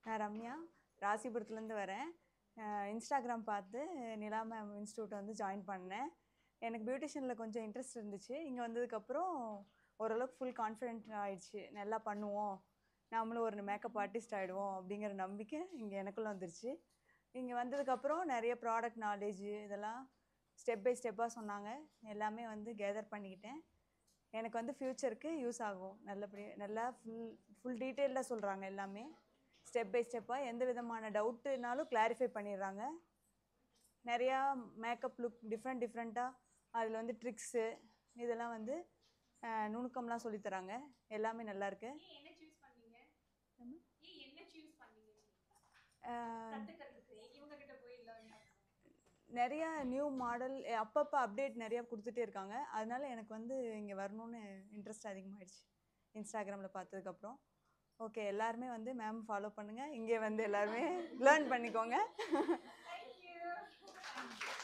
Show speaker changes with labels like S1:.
S1: நான் ரம்யா ராசிபுரத்துலேருந்து வரேன் அஹ் இன்ஸ்டாகிராம் பார்த்து நிலா மேம் இன்ஸ்டியூட் வந்து ஜாயின் பண்ணேன் எனக்கு பியூட்டிஷியனில் கொஞ்சம் இன்ட்ரெஸ்ட் இருந்துச்சு இங்கே வந்ததுக்கப்புறம் ஓரளவுக்கு ஃபுல் கான்ஃபிடென்ட் ஆயிடுச்சு நல்லா பண்ணுவோம் நாமளும் ஒரு மேக்கப் ஆர்டிஸ்ட் ஆகிடுவோம் அப்படிங்கிற நம்பிக்கை இங்கே எனக்குள்ளே வந்துருச்சு இங்கே வந்ததுக்கப்புறம் நிறைய ப்ராடக்ட் நாலேஜ் இதெல்லாம் ஸ்டெப் பை ஸ்டெப்பாக சொன்னாங்க எல்லாமே வந்து கேதர் பண்ணிக்கிட்டேன் எனக்கு வந்து ஃப்யூச்சருக்கு யூஸ் ஆகும் நல்லபடி நல்லா ஃபுல் ஃபுல் டீட்டெயில்டாக சொல்கிறாங்க எல்லாமே ஸ்டெப் பை ஸ்டெப்பாக எந்த விதமான டவுட்டுனாலும் கிளாரிஃபை பண்ணிடுறாங்க நிறையா மேக்கப் லுக் டிஃப்ரெண்ட் டிஃப்ரெண்ட்டாக அதில் வந்து ட்ரிக்ஸு இதெல்லாம் வந்து அஹ், நுணுக்கம்லாம் சொல்லித் தராங்க எல்லாமே நல்லா இருக்கு
S2: ஏன் என்ன சூஸ் பண்ணீங்க
S1: என்ன?
S2: ஏன் என்ன சூஸ் பண்ணீங்க
S1: அஹ்,
S2: கத்துக்கிறதுக்கு இவங்க கிட்ட போய் லேர்ன்
S1: நிறைய நியூ மாடல் அப்பப்போ அப்டேட் நிறையா கொடுத்துட்டே இருக்காங்க அதனால எனக்கு வந்து இங்கே வரணும்னு இன்ட்ரெஸ்ட் அதிகமாகிடுச்சு இன்ஸ்டாகிராமில் பார்த்ததுக்கப்புறம் ஓகே எல்லாருமே வந்து மேம் ஃபாலோ பண்ணுங்கள் இங்கே வந்து எல்லாருமே லேர்ன் பண்ணிக்கோங்க
S2: தேங்க்யூ